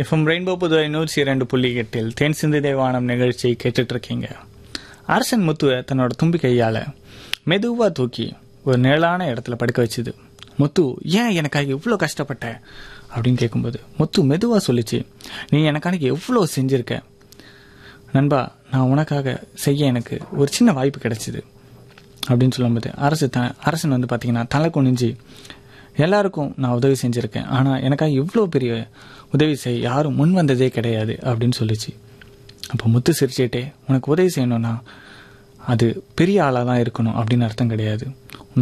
FM rainbow Puduvai நூற்றி இரண்டு புள்ளி எட்டில் தேன் சிந்து தேவானம் நிகழ்ச்சியை கேட்டுட்டு இருக்கீங்க அரசன் முத்துவை தன்னோட தும்பி கையால் மெதுவாக தூக்கி ஒரு நிழலான இடத்துல படுக்க வச்சுது முத்து ஏன் எனக்காக இவ்வளோ கஷ்டப்பட்ட அப்படின்னு கேட்கும்போது முத்து மெதுவாக சொல்லிச்சு நீ எனக்காக எவ்வளோ செஞ்சிருக்க நண்பா நான் உனக்காக செய்ய எனக்கு ஒரு சின்ன வாய்ப்பு கிடைச்சிது அப்படின்னு சொல்லும்போது அரசு த அரசன் வந்து பார்த்தீங்கன்னா தலை குனிஞ்சு எல்லாருக்கும் நான் உதவி செஞ்சுருக்கேன் ஆனால் எனக்காக இவ்வளோ பெரிய உதவி செய்ய யாரும் முன் வந்ததே கிடையாது அப்படின்னு சொல்லிச்சு அப்போ முத்து சிரிச்சிட்டே உனக்கு உதவி செய்யணும்னா அது பெரிய ஆளாக தான் இருக்கணும் அப்படின்னு அர்த்தம் கிடையாது